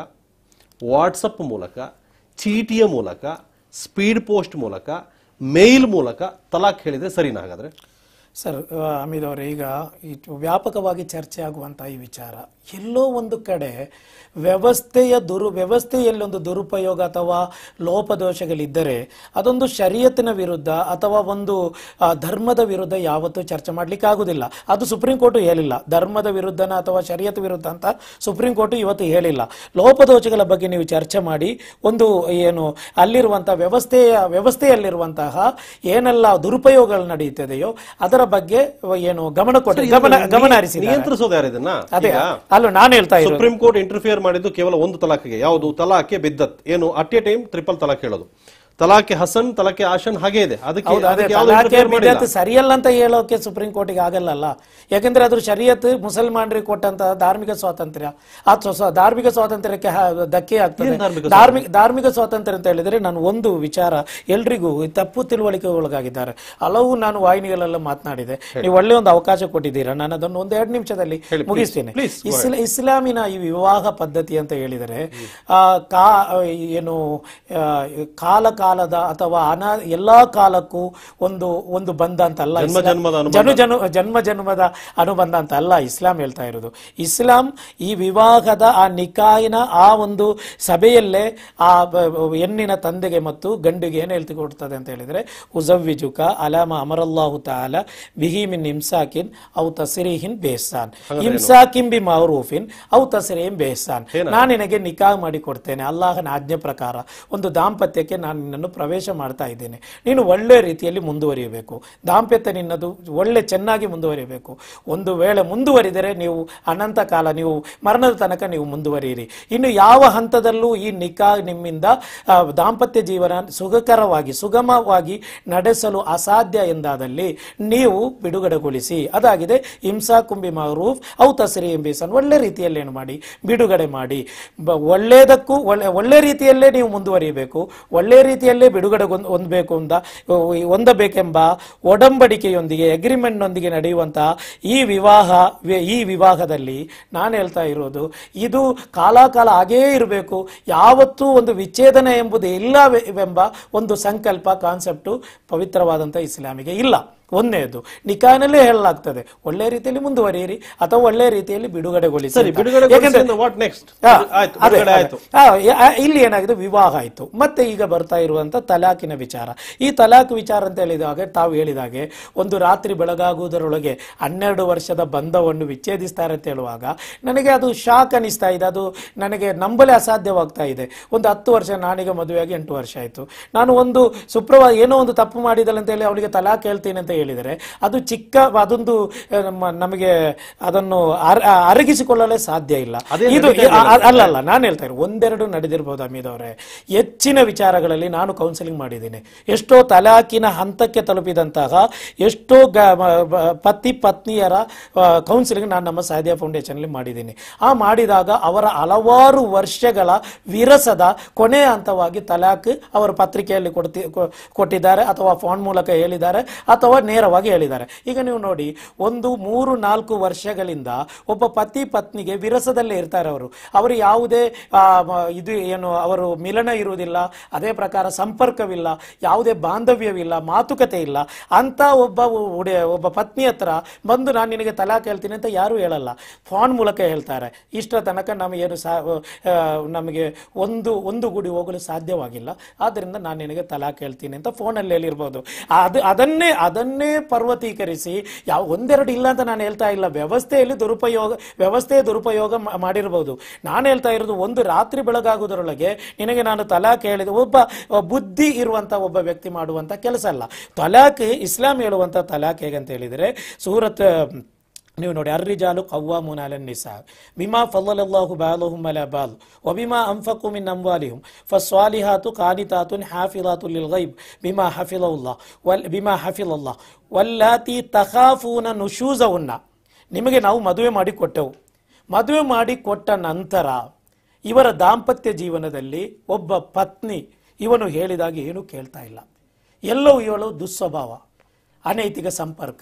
ವಾಟ್ಸಪ್ ಮೂಲಕ ಚೀಟಿಯ ಮೂಲಕ ಸ್ಪೀಡ್ ಪೋಸ್ಟ್ ಮೂಲಕ ಮೇಲ್ ಮೂಲಕ ತಲಾಕ್ ಹೇಳಿದ್ರೆ ಸರಿನಾ ಹಾಗಾದ್ರೆ ಸರ್ ಆ, ಹಮೀದ್ ಅವರೇ ಈಗ ಇದು ವ್ಯಾಪಕವಾಗಿ ಚರ್ಚೆ ಆಗುವಂಥ ಈ ವಿಚಾರ ಎಲ್ಲೋ ಒಂದು ಕಡೆ ವ್ಯವಸ್ಥೆಯ ದುರು ವ್ಯವಸ್ಥೆಯಲ್ಲಿ ಒಂದು ದುರುಪಯೋಗ ಅಥವಾ ಲೋಪದೋಷಗಳಿದ್ದರೆ ಅದೊಂದು ಶರೀಯತ್ತಿನ ವಿರುದ್ಧ ಅಥವಾ ಒಂದು ಆ, ಧರ್ಮದ ವಿರುದ್ಧ ಯಾವತ್ತೂ ಚರ್ಚೆ ಮಾಡ್ಲಿಕ್ಕೆ ಆಗುದಿಲ್ಲ ಅದು ಸುಪ್ರೀಂ ಕೋರ್ಟ್ ಹೇಳಿಲ್ಲ ಧರ್ಮದ ವಿರುದ್ಧನ ಅಥವಾ ಶರೀಯತ್ ವಿರುದ್ಧ ಅಂತ ಸುಪ್ರೀಂ ಕೋರ್ಟ್ ಇವತ್ತು ಹೇಳಿಲ್ಲ ಲೋಪದೋಷಗಳ ಬಗ್ಗೆ ನೀವು ಚರ್ಚೆ ಮಾಡಿ ಒಂದು ಏನು ಅಲ್ಲಿರುವಂತಹ ವ್ಯವಸ್ಥೆಯ ವ್ಯವಸ್ಥೆಯಲ್ಲಿರುವಂತಹ ಏನೆಲ್ಲ ದುರುಪಯೋಗಗಳು ನಡೆಯುತ್ತದೆಯೋ ಅದರ ಬಗ್ಗೆ ಏನು ಗಮನ ಕೊಟ್ಟು ಗಮನ ಗಮನ ಹರಿಸಿ ನಿಯಂತ್ರಿಸೋದು ಯಾರು ಇದನ್ನ ಅದೇ ಈಗ ಅಲ್ಲ ನಾನು ಹೇಳ್ತಾ ಇರೋದು ಸುಪ್ರೀಂ ಕೋರ್ಟ್ ಇಂಟರ್ಫಿಯರ್ ಮಾಡಿದ್ದು ಕೇವಲ ಒಂದು ತಲಾಖಿಗೆ ಯಾವುದು ತಲಾಖೆ ಬಿದ್ದತ್ ಏನು ಅಟ್ ಎ ಟೈಮ್ ಟ್ರಿಪಲ್ ತಲಾಕ್ ಹೇಳೋದು ತಲಾಖೆ ಹಸನ್ ತಲಾಖೆ ಆಶನ್ ಹಾಗೆ ಇದೆ ಅದಕ್ಕೆ ಹೌದು ಅದೇ ಅದಕ್ಕೆ ಯಾವ್ದು ತಲಾಖೆ interfere ಮಾಡಿಲ್ಲ. ಬಿಡತ್ ಸರಿಯಲ್ಲ ಅಂತ ಹೇಳೋಕೆ ಸುಪ್ರೀಂ ಕೋರ್ಟಿಗೆ ಆಗಲ್ಲಲ್ಲ ಯಾಕಂದ್ರೆ ಅದ್ರ ಶರೀಯತ್ ಮುಸಲ್ಮಾನರಿಗೆ ಕೊಟ್ಟಂತಹ ಧಾರ್ಮಿಕ ಸ್ವಾತಂತ್ರ್ಯ ಆ ಸ್ವ- ಸ್ವ- ಧಾರ್ಮಿಕ ಸ್ವಾತಂತ್ರ್ಯಕ್ಕೆ ಹ- ಧಕ್ಕೆ ಆಗ್ತದೆ ಏನ್ ಧಾರ್ಮಿಕ ಧಾರ್ಮಿಕ ಧಾರ್ಮಿಕ ಸ್ವಾತಂತ್ರ್ಯ ಅಂತ ಹೇಳಿದ್ರೆ ನಾನು ಒಂದು ವಿಚಾರ ಎಲ್ರಿಗೂ ತಪ್ಪು ತಿಳುವಳಿಕೆ ಒಳಗಾಗಿದ್ದಾರೆ ಹಲವು ನಾನು ವಾಹಿನಿಗಳೆಲ್ಲ ಮಾತನಾಡಿದೆ ನೀವು ಒಳ್ಳೆ ಒಂದು ಅವಕಾಶ ಕೊಟ್ಟಿದ್ದೀರಾ ನಾನು ಅದನ್ನು ಒಂದು ಎರಡು ನಿಮಿಷದಲ್ಲಿ ಮುಗಿಸ್ತೇನೆ please, ಇಸ್ಲ- ಇಸ್ಲಾಮಿನ ಈ ವಿವಾಹ ಪದ್ಧತಿ ಅಂತ ಹೇಳಿದರೆ ಆ, ಕಾ ಏನು ಆ, ಕಾಲ ಕಾಲದ ಅಥವಾ ಅನ ಎಲ್ಲಾ ಕಾಲಕ್ಕೂ ಒಂದು ಒಂದು ಬಂಧ ಅಂತ ಅಲ್ಲ ಜನ್ಮ ಇಸ್ಲಾಂ- ಜನ್ಮದ ಅನುಬಂಧ. ಜನು ಜನು ಜನ್ಮ ಜನ್ಮದ ಅನುಬಂಧ ಅಂತ ಅಲ್ಲ ಇಸ್ಲಾಂ ಹೇಳ್ತಾ ಇರೋದು ಇಸ್ಲಾಂ ಈ ವಿವಾಹದ ಆ ನಿಕಾಯಿನ ಆ ಒಂದು ಸಭೆಯಲ್ಲೇ ಆ ಬ- ಬ- ಹೆಣ್ಣಿನ ತಂದೆಗೆ ಮತ್ತು ಗಂಡಿಗೆ ಏನು ಹೇಳ್ತಿ ಕೊಡ್ತದೆ ಅಂತ ಹೇಳಿದ್ರೆ ಉಜವ್ವಿಜುಕ ಅಲಾಮ ಅಮರಲ್ಲಾಹು ತಾಲ ಬಿಹಿ ಮಿನ್ ಇಮ್ಸಾಕಿನ್ ಔ ತಸಿರಿಹಿನ್ ಬೇಸಾನ್ ಇಮ್ಸಾಕಿನ್ ಬಿ ಮಾರೂಫಿನ್ ಔ ತಸಿರಿಹಿನ್ ಬೇಸಾನ್ ನಾನು ನಿನಗೆ ನಿಕಾ ಮಾಡಿ ಕೊಡ್ತೇನೆ ಅಲ್ಲಾಹನ ಆಜ್ಞೆ ಪ್ರಕಾರ ಒಂದು ದಾಂಪತ್ಯಕ್ಕೆ ನಾನು ನಿನ್ನನ್ನು ಪ್ರವೇಶ ಮಾಡ್ತಾ ಇದ್ದೇನೆ ನೀನು ಒಳ್ಳೆ ರೀತಿಯಲ್ಲಿ ಮುಂದುವರಿಯಬೇಕು ದಾಂಪತ್ಯ ನಿನ್ನದು ಒಳ್ಳೆ ಚೆನ್ನಾಗಿ ಮುಂದುವರಿಯಬೇಕು ಒಂದು ವೇಳೆ ಮುಂದುವರಿದರೆ ನೀವು ಅನಂತ ಕಾಲ ನೀವು ಮರಣದ ತನಕ ನೀವು ಮುಂದುವರಿಯಿರಿ ಇನ್ನು ಯಾವ ಹಂತದಲ್ಲೂ ಈ ನಿಕಾ ನಿಮ್ಮಿಂದ ಆ, ದಾಂಪತ್ಯ ಜೀವನ ಸುಖಕರವಾಗಿ ಸುಗಮವಾಗಿ ನಡೆಸಲು ಅಸಾಧ್ಯ ಎಂದಾದಲ್ಲಿ ನೀವು ಬಿಡುಗಡೆಗೊಳಿಸಿ ಅದಾಗಿದೆ ಹಿಂಸಾ ಕುಂಬಿ ಮರೂಫ್ ಔ ತಸರಿ ಎಂಬೀಸನ್ ಒಳ್ಳೆ ರೀತಿಯಲ್ಲಿ ಏನು ಮಾಡಿ ಬಿಡುಗಡೆ ಮಾಡಿ ಬ- ಒಳ್ಳೆಯದಕ್ಕೂ ಒಳ್ಳೆ ಒಳ್ಳೆ ರೀತಿಯಲ್ಲೇ ನೀವು ಮುಂದುವರಿಯಬೇಕು ಒಳ್ಳೆ ರೀತಿಯಲ್ಲೇ ಬಿಡುಗಡೆ ಹೊಂದ್- ಹೊಂದಬೇಕು ಅಂತ ಹೊಂದಬೇಕೆಂಬ ಒಡಂಬಡಿಕೆಯೊಂದಿಗೆ ಅಗ್ರಿಮೆಂಟ್ನೊಂದಿಗೆ ನಡೆಯುವಂತಹ ಈ ವಿವಾಹ ವಿ- ಈ ವಿವಾಹದಲ್ಲಿ ನಾನು ಹೇಳ್ತಾ ಇರೋದು ಇದು ಕಾಲಾಕಾಲ ಹಾಗೇ ಇರಬೇಕು ಯಾವತ್ತೂ ಒಂದು ವಿಚ್ಛೇದನ ಎಂಬುದು ಇಲ್ಲವೆಂಬ ಒಂದು ಸಂಕಲ್ಪ ಕಾನ್ಸೆಪ್ಟು ಪವಿತ್ರವಾದಂಥ ಇಸ್ಲಾಮಿಗೆ ಇಲ್ಲ ಒಂದನೇದು ನಿಕಾನಲ್ಲೇ ಹೇಳಲಾಗ್ತದೆ ಒಳ್ಳೆ ರೀತಿಯಲ್ಲಿ ಮುಂದುವರಿಯಿರಿ ಅಥವಾ ಒಳ್ಳೆ ರೀತಿಯಲ್ಲಿ ಬಿಡುಗಡೆಗೊಳಿಸಿ ಸರಿ ಅಂತ. ಬಿಡುಗಡೆ ಯಾಕೆಂದ್ರೆ- ವಾಟ್ ನೆಕ್ಸ್ಟ್ ಆ, ಆಯ್ತು ಅದೇ, ಬಿಡುಗಡೆ ಅದೇ. ಆಯ್ತು ಆ, ಯ- ಆ, ಇಲ್ಲಿ ಏನಾಗಿದೆ ವಿವಾಹ ಆಯ್ತು ಮತ್ತೆ ಈಗ ಬರ್ತಾ ಇರುವಂತ ತಲಾಕಿನ ವಿಚಾರ ಈ ತಲಾಕ್ ವಿಚಾರ ಅಂತ ಹೇಳಿದಾಗ ತಾವು ಹೇಳಿದಾಗೆ ಒಂದು ರಾತ್ರಿ ಬೆಳಗಾಗುವುದರೊಳಗೆ ಹನ್ನೆರಡು ವರ್ಷದ ಬಂಧವನ್ನು ವಿಚ್ಛೇದಿಸ್ತಾರೆ ಅಂತ ಹೇಳುವಾಗ ನನಗೆ ಅದು ಶಾಕ್ ಅನಿಸ್ತಾ ಇದೆ ಅದು ನನಗೆ ನಂಬಲೇ ಅಸಾಧ್ಯವಾಗ್ತಾ ಇದೆ ಒಂದು ಹತ್ತು ವರ್ಷ ನಾನೀಗ ಮದುವೆಯಾಗಿ ಎಂಟು ವರ್ಷ ಆಯ್ತು ನಾನು ಒಂದು ಸುಪ್ರಭಾತ ಏನೋ ಒಂದು ತಪ್ಪು ಮಾಡಿದಲ್ಲ ಅಂತ ಹೇಳಿ ಅವಳಿಗೆ ತಲಾಕ್ ಹೇಳ್ತೀನಿ ಅಂತ ಹೇಳಿದರೆ ಅದು ಚಿಕ್ಕ ಅದೊಂದು ಆ, ನಮ್ಮ ನಮಗೆ ಅದನ್ನು ಅರ- ಅರಗಿಸಿಕೊಳ್ಳಲೇ ಸಾಧ್ಯ ಇಲ್ಲ ಅದೇ ಇದು ಅ- ಅ- ಅಲ್ಲ ಅಲ್ಲ ನಾನು ಹೇಳ್ತಾ ಇರೋದು ಒಂದೆರಡು ನಡೆದಿರ್ಬೋದು ಅಮೀದ್ ಅವರೇ ಹೆಚ್ಚಿನ ವಿಚಾರಗಳಲ್ಲಿ ನಾನು ಕೌನ್ಸಿಲಿಂಗ್ ಮಾಡಿದ್ದೀನಿ ಎಷ್ಟೋ ತಲಾಕಿನ ಹಂತಕ್ಕೆ ತಲುಪಿದಂತಹ ಎಷ್ಟೋ ಗ- ಮ- ಬ- ಪತಿ ಪತ್ನಿಯರ ಕೌನ್ಸಿಲಿಂಗ್ ನಾನು ನಮ್ಮ ಸಾದಿಯಾ ಫೌಂಡೇಶನ್ ಅಲ್ಲಿ ಮಾಡಿದ್ದೀನಿ ಆ ಮಾಡಿದಾಗ ಅವರ ಹಲವಾರು ವರ್ಷಗಳ ವಿರಸದ ಕೊನೆಯ ಹಂತವಾಗಿ ತಲಾಕ್ ಅವರ ಪತ್ರಿಕೆಯಲ್ಲಿ ಕೊಡ್ತಿ ಕೊ- ಕೊಟ್ಟಿದ್ದಾರೆ ಅಥವಾ ಫೋನ್ ಮೂಲಕ ಹೇಳಿದ್ದಾರೆ ಅಥವಾ ನೇರವಾಗಿ ಹೇಳಿದ್ದಾರೆ ಈಗ ನೀವು ನೋಡಿ ಒಂದು ಮೂರು ನಾಲ್ಕು ವರ್ಷಗಳಿಂದ ಒಬ್ಬ ಪತಿ ಪತ್ನಿಗೆ ವಿರಸದಲ್ಲೇ ಇರ್ತಾರೆ ಅವರು ಅವರು ಯಾವುದೇ ಆ, ಮ- ಇದು ಏನು ಅವರು ಮಿಲನ ಇರುವುದಿಲ್ಲ ಅದೇ ಪ್ರಕಾರ ಸಂಪರ್ಕವಿಲ್ಲ ಯಾವುದೇ ಬಾಂಧವ್ಯವಿಲ್ಲ ಮಾತುಕತೆ ಇಲ್ಲ ಅಂತ ಒಬ್ಬ ಉಡೆ ಒಬ್ಬ ಪತ್ನಿ ಹತ್ರ ಬಂದು ನಾನು ನಿನಗೆ ತಲಾಕ್ ಹೇಳ್ತೀನಿ ಅಂತ ಯಾರು ಹೇಳಲ್ಲ ಫೋನ್ ಮೂಲಕ ಹೇಳ್ತಾರೆ ಇಷ್ಟರ ತನಕ ನಮಗೇನು ಸಾ ಆ, ನಮಗೆ ಒಂದು ಒಂದು ಗುಡಿ ಹೋಗಲು ಸಾಧ್ಯವಾಗಿಲ್ಲ ಆದ್ದರಿಂದ ನಾನು ನಿನಗೆ ತಲಾಕ್ ಹೇಳ್ತೀನಿ ಅಂತ ಫೋನಲ್ಲಿ ಹೇಳಿರ್ಬೋದು ಅದು ಅದನ್ನೇ ಅದನ್ನೇ ಪರ್ವತೀಕರಿಸಿ ಯಾವ ಒಂದೆರಡು ಇಲ್ಲ ಅಂತ ನಾನು ಹೇಳ್ತಾ ಇಲ್ಲ ವ್ಯವಸ್ಥೆಯಲ್ಲಿ ದುರುಪಯೋಗ ವ್ಯವಸ್ಥೆಯ ದುರುಪಯೋಗ ಮಾ- ಮಾಡಿರ್ಬೋದು ನಾನು ಹೇಳ್ತಾ ಇರೋದು ಒಂದು ರಾತ್ರಿ ಬೆಳಗಾಗುವುದರೊಳಗೆ ನಿನಗೆ ನಾನು ತಲಾಕ್ ಹೇಳಿದ ಒಬ್ಬ ಒಬ್ಬ ಬುದ್ಧಿ ಇರುವಂತ ಒಬ್ಬ ವ್ಯಕ್ತಿ ಮಾಡುವಂತ ಕೆಲಸ ಅಲ್ಲ ತಲಾಕ್ ಇಸ್ಲಾಂ ಹೇಳುವಂತ ತಲಾಕ್ ಹೇಗಂತ ಹೇಳಿದರೆ ಸೂರತ್ ನೀವು ನೋಡಿ ಅರ್ರಿಜಾಲು ಕವ್ವಾಮೂನ ಅಲ ನಿಸಾ ಬಿಮಾ ಫಲ್ಲಲ್ಲಾಹು ಬಾಲಹುಂ ಅಲ ಬಾಲ್ ವಬಿಮಾ ಅಂಫಕು ಮಿನ್ ಅಮ್ವಾಲಿಹುಂ ಫಸ್ವಾಲಿಹಾತು ಕಾನಿತಾತುನ್ ಹಾಫಿಲಾತು ಲಿಲ್ ಗೈಬ್ ಬಿಮಾ ಹಫಿಲಲ್ಲಾ ವಲ್ ಬಿಮಾ ಹಫಿಲಲ್ಲಾ ವಲ್ಲಾತಿ ತಖಾಫೂನ ನುಶೂಜವುನ್ನ ನಿಮಗೆ ನಾವು ಮದುವೆ ಮಾಡಿ ಕೊಟ್ಟೆವು ಮದುವೆ ಮಾಡಿ ಕೊಟ್ಟ ನಂತರ ಇವರ ದಾಂಪತ್ಯ ಜೀವನದಲ್ಲಿ ಒಬ್ಬ ಪತ್ನಿ ಇವನು ಹೇಳಿದಾಗ ಏನು ಕೇಳ್ತಾ ಇಲ್ಲ ಎಲ್ಲವೂ ಇವಳು ದುಸ್ವಭಾವ ಅನೈತಿಕ ಸಂಪರ್ಕ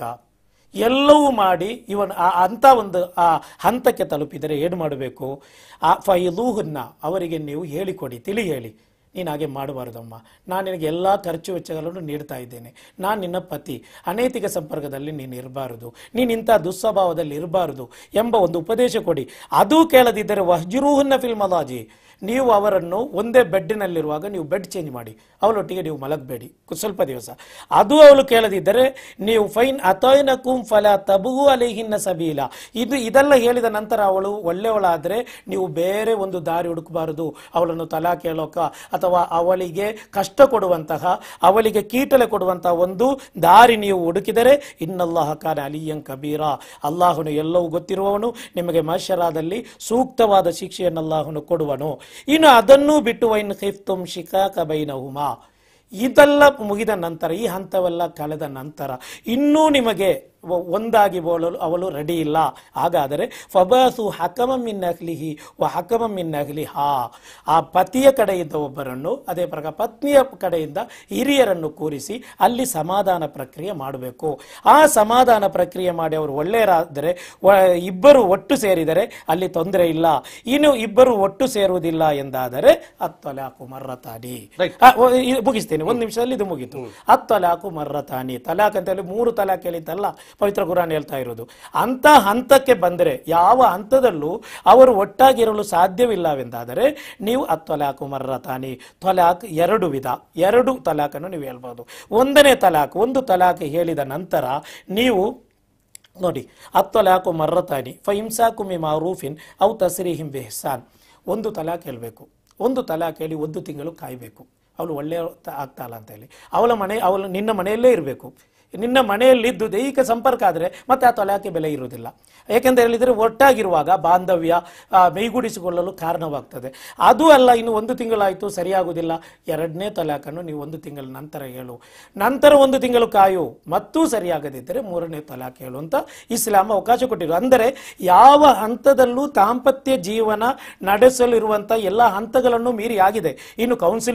ಎಲ್ಲವೂ ಮಾಡಿ ಇವನ್ ಆ ಅಂತ ಒಂದು ಆ ಹಂತಕ್ಕೆ ತಲುಪಿದರೆ ಏನು ಮಾಡಬೇಕು ಆ ಫೈಲೂಹನ್ನ ಅವರಿಗೆ ನೀವು ಹೇಳಿಕೊಡಿ ತಿಳಿ ಹೇಳಿ ನೀನು ಹಾಗೆ ಮಾಡಬಾರ್ದಮ್ಮ ನಾನು ನಿನಗೆ ಎಲ್ಲ ಖರ್ಚು ವೆಚ್ಚಗಳನ್ನು ನೀಡ್ತಾ ಇದ್ದೇನೆ ನಾನು ನಿನ್ನ ಪತಿ ಅನೈತಿಕ ಸಂಪರ್ಕದಲ್ಲಿ ನೀನು ಇರಬಾರದು ನೀನು ಇಂಥ ದುಸ್ವಭಾವದಲ್ಲಿ ಇರಬಾರದು ಎಂಬ ಒಂದು ಉಪದೇಶ ಕೊಡಿ ಅದು ಕೇಳದಿದ್ದರೆ ವಹ್ಜುರೂಹನ್ನ ಫಿಲ್ ಮಲಾಜಿ ನೀವು ಅವರನ್ನು ಒಂದೇ ಬೆಡ್ಡಿನಲ್ಲಿರುವಾಗ ನೀವು ಬೆಡ್ ಚೇಂಜ್ ಮಾಡಿ ಅವಳೊಟ್ಟಿಗೆ ನೀವು ಮಲಗಬೇಡಿ ಸ್ವಲ್ಪ ದಿವಸ ಅದು ಅವಳು ಕೇಳದಿದ್ದರೆ ನೀವು ಫೈನ್ ಅತೈನಕುಂ ಫಲ ತಬುಗು ಅಲಿಹಿನ್ನ ಸಬೀಲ ಇದು ಇದೆಲ್ಲ ಹೇಳಿದ ನಂತರ ಅವಳು ಒಳ್ಳೆಯವಳಾದರೆ ನೀವು ಬೇರೆ ಒಂದು ದಾರಿ ಹುಡುಕಬಾರದು ಅವಳನ್ನು ತಲಾ ಕೇಳೋಕ ಅಥವಾ ಅವಳಿಗೆ ಕಷ್ಟ ಕೊಡುವಂತಹ ಅವಳಿಗೆ ಕೀಟಲೆ ಕೊಡುವಂತಹ ಒಂದು ದಾರಿ ನೀವು ಹುಡುಕಿದರೆ ಇನ್ನಲ್ಲಾಹ ಕಾನ ಅಲಿಯಂ ಕಬೀರ ಅಲ್ಲಾಹನು ಎಲ್ಲವೂ ಗೊತ್ತಿರುವವನು ನಿಮಗೆ ಮಹಶರಾದಲ್ಲಿ ಸೂಕ್ತವಾದ ಶಿಕ್ಷೆಯನ್ನು ಅಲ್ಲಾಹನು ಕೊಡುವನು ಇನ್ನು ಅದನ್ನೂ ಬಿಟ್ಟು ವೈನ್ ಖಿಫ್ತುಂ ಶಿಕಾಕ ಬೈನಹುಮಾ ಇದೆಲ್ಲ ಮುಗಿದ ನಂತರ ಈ ಹಂತವೆಲ್ಲ ಕಳೆದ ನಂತರ ಇನ್ನೂ ನಿಮಗೆ ಒ- ಒಂದಾಗಿ ಬೋಳಲು ಅವಳು ರೆಡಿ ಇಲ್ಲ ಹಾಗಾದರೆ ಫಬಾಸು ಹಕಮಮಿನ್ ಅಹ್ಲಿಹಿ ವ ಹಕಮಮಿನ್ ಅಹ್ಲಿಹಾ ಆ ಪತಿಯ ಕಡೆಯಿಂದ ಒಬ್ಬರನ್ನು ಅದೇ ಪ್ರಕಾರ ಪತ್ನಿಯ ಕಡೆಯಿಂದ ಹಿರಿಯರನ್ನು ಕೂರಿಸಿ ಅಲ್ಲಿ ಸಮಾಧಾನ ಪ್ರಕ್ರಿಯೆ ಮಾಡಬೇಕು ಆ ಸಮಾಧಾನ ಪ್ರಕ್ರಿಯೆ ಮಾಡಿ ಅವರು ಒಳ್ಳೆಯರಾದರೆ ವ- ಇಬ್ಬರು ಒಟ್ಟು ಸೇರಿದರೆ ಅಲ್ಲಿ ತೊಂದರೆ ಇಲ್ಲ ಇನ್ನು ಇಬ್ಬರು ಒಟ್ಟು ಸೇರುವುದಿಲ್ಲ ಎಂದಾದರೆ ಅತ್ತಲಾಕು ಮರ್ರತಾನಿ Right. ಆ, ಒ- ಇದು ಮುಗಿಸ್ತೇನೆ ಒಂದು ನಿಮಿಷದಲ್ಲಿ ಇದು ಮುಗೀತು ಅತ್ತಲಾಕು ಮರ್ರತಾನಿ ತಲಾಕ್ ಅಂತ ಹೇಳಿ ಮೂರು ತಲಾಕ್ ಹೇಳಿದ್ದಲ್ಲ ಪವಿತ್ರ ಕುರಾನ್ ಹೇಳ್ತಾ ಇರೋದು ಅಂತ ಹಂತಕ್ಕೆ ಬಂದರೆ ಯಾವ ಹಂತದಲ್ಲೂ ಅವರು ಒಟ್ಟಾಗಿರಲು ಸಾಧ್ಯವಿಲ್ಲವೆಂದಾದರೆ ನೀವು ಅತ್ತಲಾಕು ಮರ್ರತಾನಿ ತಲಾಕ್ ಎರಡು ವಿಧ ಎರಡು ತಲಾಕನ್ನು ನೀವು ಹೇಳ್ಬೋದು ಒಂದನೇ ತಲಾಕ್ ಒಂದು ತಲಾಕ್ ಹೇಳಿದ ನಂತರ ನೀವು ನೋಡಿ ಅತ್ತಲಾಕು ಮರ್ರತಾನಿ ಫಹಿಂಸಾಕು ಮಿ ಮಾರೂಫಿನ್ ಅವು ತಸ್ರೀಹಿಂ ಬೆಹ್ಸಾನ್ ಒಂದು ತಲಾಕ್ ಹೇಳಬೇಕು ಒಂದು ತಲಾಕ್ ಹೇಳಿ ಒಂದು ತಿಂಗಳು ಕಾಯಬೇಕು ಅವಳು ಒಳ್ಳೆಯ ಆಗ್ತಾಳ ಅಂತ ಹೇಳಿ ಅವಳ ಮನೆ ಅವಳು ನಿನ್ನ ಮನೆಯಲ್ಲೇ ಇರಬೇಕು ನಿನ್ನ ಮನೆಯಲ್ಲಿದ್ದು ದೈಹಿಕ ಸಂಪರ್ಕ ಆದರೆ ಮತ್ತೆ ಆ ತಲಾಕೆ ಬೆಲೆ ಇರುವುದಿಲ್ಲ ಏಕೆಂತ ಹೇಳಿದರೆ ಒಟ್ಟಾಗಿರುವಾಗ ಬಾಂಧವ್ಯ ಆ, ಮೈಗೂಡಿಸಿಕೊಳ್ಳಲು ಕಾರಣವಾಗ್ತದೆ ಅದು ಅಲ್ಲ ಇನ್ನು ಒಂದು ತಿಂಗಳಾಯಿತು ಸರಿಯಾಗುವುದಿಲ್ಲ ಎರಡನೇ ತಲಾಕನ್ನು ನೀವು ಒಂದು ತಿಂಗಳ ನಂತರ ಹೇಳು ನಂತರ ಒಂದು ತಿಂಗಳು ಕಾಯು ಮತ್ತೂ ಸರಿಯಾಗದಿದ್ದರೆ ಮೂರನೇ ತಲಾಕ್ ಹೇಳು ಅಂತ ಇಸ್ಲಾಂ ಅವಕಾಶ ಕೊಟ್ಟಿರು ಅಂದರೆ ಯಾವ ಹಂತದಲ್ಲೂ ದಾಂಪತ್ಯ ಜೀವನ ನಡೆಸಲಿರುವಂಥ ಎಲ್ಲ ಹಂತಗಳನ್ನು ಮೀರಿ ಆಗಿದೆ ಇನ್ನು ಕೌನ್ಸಿಲಿಂಗು ಆಯಿತು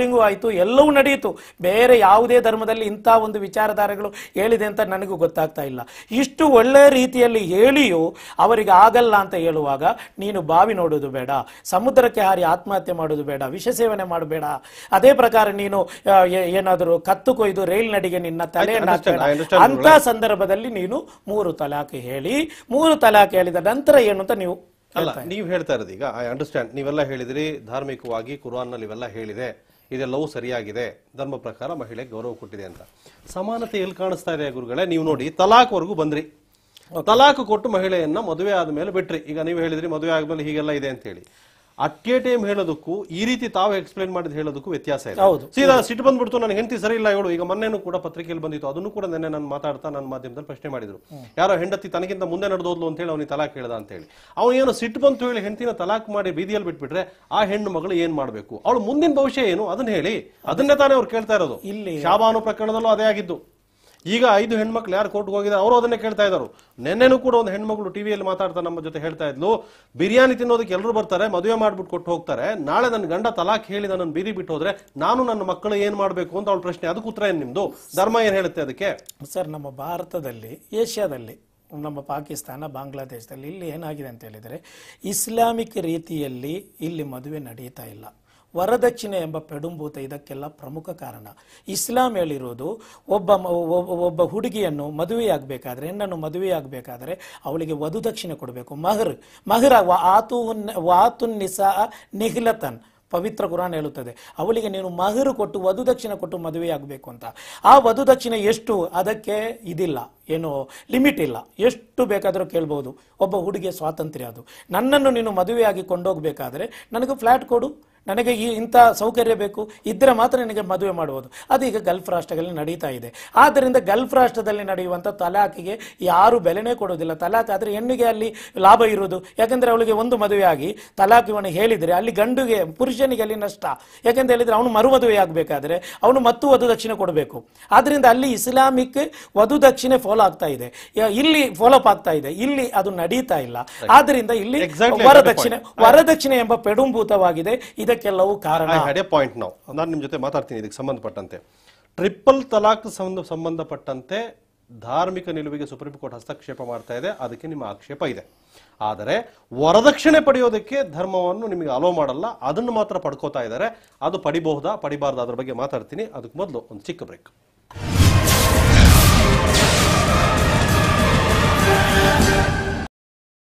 ಎಲ್ಲವೂ ನಡೆಯಿತು ಬೇರೆ ಯಾವುದೇ ಧರ್ಮದಲ್ಲಿ ಇಂಥ ಒಂದು ವಿಚಾರಧಾರೆಗಳು ಹೇಳಿದೆ ಅಂತ ನನಗೂ ಗೊತ್ತಾಗ್ತಾ ಇಲ್ಲ ಇಷ್ಟು ಒಳ್ಳೆಯ ರೀತಿಯಲ್ಲಿ ಹೇಳಿಯೂ ಅವರಿಗೆ ಆಗಲ್ಲ ಅಂತ ಹೇಳುವಾಗ ನೀನು ಬಾವಿ ನೋಡೋದು ಬೇಡ ಸಮುದ್ರಕ್ಕೆ ಹಾರಿ ಆತ್ಮಹತ್ಯೆ ಮಾಡೋದು ಬೇಡ ವಿಷ ಸೇವನೆ ಮಾಡಬೇಡ ಅದೇ ಪ್ರಕಾರ ನೀನು ಆ, ಏ- ಏನಾದರೂ ಕತ್ತು ಕೊಯ್ದು ರೈಲ್ ನಡಿಗೆ ನಿನ್ನ ತಲೆಯನ್ನು understand, ಹಾಕ್ಬೇಡ. I understand, ಅಂತ ಸಂದರ್ಭದಲ್ಲಿ ನೀನು ಮೂರು ತಲಾಖ್ ಹೇಳಿ ಮೂರು ತಲಾಖ್ ಹೇಳಿದ ನಂತರ ಏನು ಅಂತ ನೀವು ಅಲ್ಲ ನೀವು ಹೇಳ್ತಾ ಇರೋದು ಈಗ ಐ ಅಂಡರ್ಸ್ಟ್ಯಾಂಡ್ ನೀವೆಲ್ಲ ಹೇಳಿದ್ರಿ ಧಾರ್ಮಿಕವಾಗಿ ಕುರಾನ್ನಲ್ಲಿ ಇವೆಲ್ಲ ಹೇಳಿದೆ ಇದೆಲ್ಲವೂ ಸರಿಯಾಗಿದೆ ಧರ್ಮ ಪ್ರಕಾರ ಮಹಿಳೆಗೆ ಗೌರವ ಕೊಟ್ಟಿದೆ ಅಂತ ಸಮಾನತೆ ಎಲ್ಲಿ ಕಾಣಿಸ್ತಾ ಇದೆ ಗುರುಗಳೇ ನೀವು ನೋಡಿ ತಲಾಕ್ವರೆಗೂ ಬಂದ್ರಿ ತಲಾಕ್ ಕೊಟ್ಟು ಮಹಿಳೆಯನ್ನ ಮದುವೆ ಆದ್ಮೇಲೆ ಬಿಟ್ರಿ ಈಗ ನೀವು ಹೇಳಿದ್ರಿ ಮದುವೆ ಆದ್ಮೇಲೆ ಹೀಗೆಲ್ಲ ಇದೆ ಅಂತ ಹೇಳಿ ಅಟ್ಕೆ ಟೈಮ್ ಹೇಳೋದಕ್ಕೂ ಈ ರೀತಿ ತಾವು ಎಕ್ಸ್ಪ್ಲೈನ್ ಮಾಡಿದ್ ಹೇಳೋದಕ್ಕೂ ವ್ಯತ್ಯಾಸ ಇದೆ ಹೌದು. ಸೀದಾ ಸಿಟ್ಟು ಬಂದ್ಬಿಡ್ತು ನನಗೆ ಹೆಂಡತಿ ಸರಿ ಇಲ್ಲ ಹೇಳು ಈಗ ಮೊನ್ನೆನೂ ಕೂಡ ಪತ್ರಿಕೆಯಲ್ಲಿ ಬಂದಿತ್ತು ಅದನ್ನು ಕೂಡ ನೆನ್ನೆ ನಾನು ಮಾತಾಡ್ತಾ ನನ್ನ ಮಾಧ್ಯಮದಲ್ಲಿ ಪ್ರಶ್ನೆ ಮಾಡಿದ್ರು ಯಾರೋ ಹೆಂಡತಿ ತನಗಿಂತ ಮುಂದೆ ನಡೆದೋದ್ಲು ಅಂತ ಹೇಳಿ ಅವನಿಗೆ ತಲಾಕ್ ಹೇಳ್ದ ಅಂತ ಹೇಳಿ ಅವನು ಏನೋ ಸಿಟ್ಟು ಬಂತು ಹೇಳಿ ಹೆಂಡತಿನ ತಲಾಕ್ ಮಾಡಿ ಬೀದಿಯಲ್ಲಿ ಬಿಟ್ಬಿಟ್ರೆ ಆ ಹೆಣ್ಣು ಮಗಳು ಏನ್ ಮಾಡ್ಬೇಕು ಅವಳು ಮುಂದಿನ ಭವಿಷ್ಯ ಏನು ಅದನ್ನ ಹೇಳಿ ಅದನ್ನೇ ತಾನೇ ಅವ್ರು ಕೇಳ್ತಾ ಇರೋದು ಇಲ್ಲಿ ಶಾಬಾನು ಪ್ರಕರಣದಲ್ಲೂ ಅದೇ ಆಗಿದ್ದು ಈಗ ಐದು ಹೆಣ್ಮಕ್ಳು ಯಾರು ಕೋರ್ಟ್ಗೆ ಹೋಗಿದ್ದಾರೆ ಅವರು ಅದನ್ನೇ ಕೇಳ್ತಾ ಇದ್ದಾರೆ ನೆನ್ನೆನೂ ಕೂಡ ಒಂದು ಹೆಣ್ಮಗಳು ಟಿವಿಯಲ್ಲಿ ಮಾತಾಡ್ತಾ ನಮ್ಮ ಜೊತೆ ಹೇಳ್ತಾ ಇದ್ಲು ಬಿರಿಯಾನಿ ತಿನ್ನೋದಕ್ಕೆ ಎಲ್ಲರೂ ಬರ್ತಾರೆ ಮದುವೆ ಮಾಡ್ಬಿಟ್ಟು ಕೊಟ್ಟು ಹೋಗ್ತಾರೆ ನಾಳೆ ನನ್ನ ಗಂಡ ತಲಾಕ್ ಹೇಳಿ ನನ್ನ ಬೀದಿ ಬಿಟ್ಟು ಹೋದ್ರೆ ನಾನು ನನ್ನ ಮಕ್ಕಳು ಏನ್ ಮಾಡ್ಬೇಕು ಅಂತ ಅವಳ ಪ್ರಶ್ನೆ ಅದಕ್ಕೆ ಉತ್ತರ ಏನ್ ನಿಮ್ದು ಧರ್ಮ ಏನ್ ಹೇಳುತ್ತೆ ಅದಕ್ಕೆ ಸರ್ ನಮ್ಮ ಭಾರತದಲ್ಲಿ ಏಷ್ಯಾದಲ್ಲಿ ನಮ್ಮ ಪಾಕಿಸ್ತಾನ ಬಾಂಗ್ಲಾದೇಶದಲ್ಲಿ ಇಲ್ಲಿ ಏನಾಗಿದೆ ಅಂತ ಹೇಳಿದರೆ ಇಸ್ಲಾಮಿಕ್ ರೀತಿಯಲ್ಲಿ ಇಲ್ಲಿ ಮದುವೆ ನಡೀತಾ ಇಲ್ಲ ವರದಕ್ಷಿಣೆ ಎಂಬ ಪೆಡುಂಭೂತ ಇದಕ್ಕೆಲ್ಲ ಪ್ರಮುಖ ಕಾರಣ ಇಸ್ಲಾಂ ಹೇಳಿರೋದು ಒಬ್ಬ ಮ- ಒಬ್ಬ- ಒಬ್ಬ ಹುಡುಗಿಯನ್ನು ಮದುವೆಯಾಗಬೇಕಾದ್ರೆ ಹೆಣ್ಣನ್ನು ಮದುವೆಯಾಗಬೇಕಾದ್ರೆ ಅವಳಿಗೆ ವಧುದಕ್ಷಿಣೆ ಕೊಡಬೇಕು ಮಹರ್ ಮಹರ್ ಆತು ವಾತುನ್ ನಿಸಾ ನಿಹ್ಲತನ್ ಪವಿತ್ರ ಕುರಾನ್ ಹೇಳುತ್ತದೆ ಅವಳಿಗೆ ನೀನು ಮಹರು ಕೊಟ್ಟು ವಧುದಕ್ಷಿಣೆ ಕೊಟ್ಟು ಮದುವೆಯಾಗಬೇಕು ಅಂತ ಆ ವಧುದಕ್ಷಿಣೆ ಎಷ್ಟು ಅದಕ್ಕೆ ಇದಿಲ್ಲ ಏನು ಲಿಮಿಟ್ ಇಲ್ಲ ಎಷ್ಟು ಬೇಕಾದರೂ ಕೇಳ್ಬೋದು ಒಬ್ಬ ಹುಡುಗಿಯ ಸ್ವಾತಂತ್ರ್ಯ ಅದು ನನ್ನನ್ನು ನೀನು ಮದುವೆಯಾಗಿ ಕೊಂಡೋಗ್ಬೇಕಾದ್ರೆ ನನಗೆ ಫ್ಲಾಟ್ ಕೊಡು ನನಗೆ ಈ ಇಂಥ ಸೌಕರ್ಯ ಬೇಕು ಇದ್ರೆ ಮಾತ್ರ ನನಗೆ ಮದುವೆ ಮಾಡುವುದು ಅದು ಈಗ ಗಲ್ಫ್ ರಾಷ್ಟ್ರಗಳಲ್ಲಿ ನಡೀತಾ ಇದೆ ಆದ್ದರಿಂದ ಗಲ್ಫ್ ರಾಷ್ಟ್ರದಲ್ಲಿ ನಡೆಯುವಂಥ ತಲಾಖಿಗೆ ಯಾರು ಬೆಲೆನೇ ಕೊಡೋದಿಲ್ಲ ತಲಾಖ್ ಆದರೆ ಹೆಣ್ಣಿಗೆ ಅಲ್ಲಿ ಲಾಭ ಇರುವುದು ಯಾಕಂದ್ರೆ ಅವಳಿಗೆ ಒಂದು ಮದುವೆ ಆಗಿ ತಲಾಖ್ ಇವನು ಹೇಳಿದ್ರೆ ಅಲ್ಲಿ ಗಂಡುಗೆ ಪುರುಷನಿಗೆ ಅಲ್ಲಿ ನಷ್ಟ ಯಾಕಂತ ಹೇಳಿದ್ರೆ ಅವನು ಮರು ಮದುವೆ ಆಗಬೇಕಾದ್ರೆ ಅವನು ಮತ್ತು ವಧು ದಕ್ಷಿಣೆ ಕೊಡಬೇಕು ಆದ್ರಿಂದ ಅಲ್ಲಿ ಇಸ್ಲಾಮಿಕ್ ವಧು ದಕ್ಷಿಣೆ ಫಾಲೋ ಆಗ್ತಾ ಇದೆ ಯ- ಇಲ್ಲಿ ಫಾಲೋ ಅಪ್ ಆಗ್ತಾ ಇದೆ ಇಲ್ಲಿ ಅದು ನಡೀತಾ ಇಲ್ಲ ಆದ್ರಿಂದ ಇಲ್ಲಿ Exactly, ವರದಕ್ಷಿಣೆ ವರದಕ್ಷಿಣೆ ಎಂಬ ಪೆಡುಂಭೂತವಾಗಿದೆ ಇದಕ್ಕೆಲ್ಲವೂ ಕಾರಣ ಐ ಹ್ಯಾಡ್ ಎ ಪಾಯಿಂಟ್ ನಾವು ನಾನು ನಿಮ್ಮ ಜೊತೆ ಮಾತಾಡ್ತೀನಿ ಇದಕ್ಕೆ ಸಂಬಂಧಪಟ್ಟಂತೆ ಟ್ರಿಪಲ್ ತಲಾಕ್ ಸಂಬಂಧ ಸಂಬಂಧಪಟ್ಟಂತೆ ಧಾರ್ಮಿಕ ನಿಲುವಿಗೆ ಸುಪ್ರೀಂ ಕೋರ್ಟ್ ಹಸ್ತಕ್ಷೇಪ ಮಾಡ್ತಾ ಇದೆ ಅದಕ್ಕೆ ನಿಮ್ಮ ಆಕ್ಷೇಪ ಇದೆ ಆದರೆ ವರದಕ್ಷಿಣೆ ಪಡೆಯೋದಕ್ಕೆ ಧರ್ಮವನ್ನು ನಿಮಗೆ ಅಲೋ ಮಾಡಲ್ಲ ಅದನ್ನು ಮಾತ್ರ ಪಡ್ಕೋತಾ ಇದ್ದಾರೆ ಅದು ಪಡಿಬಹುದಾ ಪಡಿಬಾರ್ದಾ ಅದ್ರ ಬಗ್ಗೆ ಮಾತಾಡ್ತೀನಿ ಅದಕ್ಕೆ ಮೊದಲು ಒಂದು ಚಿಕ್ಕ ಬ್ರೇಕ್